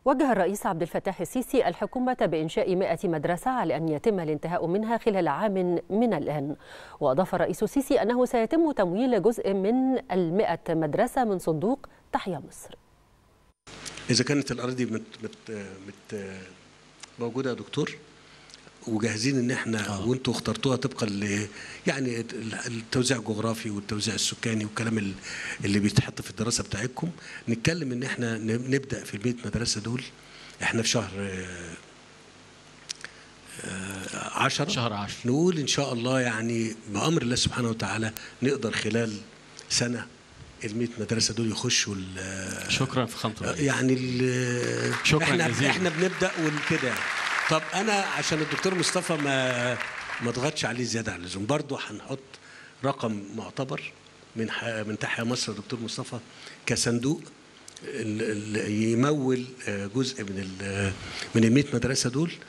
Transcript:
وجه الرئيس عبد الفتاح السيسي الحكومة بإنشاء 100 مدرسة على أن يتم الانتهاء منها خلال عام من الآن وأضاف الرئيس السيسي أنه سيتم تمويل جزء من المئة مدرسة من صندوق تحيا مصر إذا كانت الأراضي مت مت مت موجودة يا دكتور وجاهزين ان احنا آه. وانتوا اخترتوها طبقا ل يعني التوزيع الجغرافي والتوزيع السكاني والكلام اللي بيتحط في الدراسه بتاعتكم نتكلم ان احنا نبدا في ال 100 مدرسه دول احنا في شهر 10 شهر 10 نقول ان شاء الله يعني بامر الله سبحانه وتعالى نقدر خلال سنه ال 100 مدرسه دول يخشوا شكرا في خمسة يعني شكرا احنا جزيلا. احنا بنبدا وكده طب انا عشان الدكتور مصطفى ما ما ضغطش عليه زياده عن اللزوم برضه هنحط رقم معتبر من من تحيا مصر دكتور مصطفى كصندوق يمول جزء من من ال 100 مدرسه دول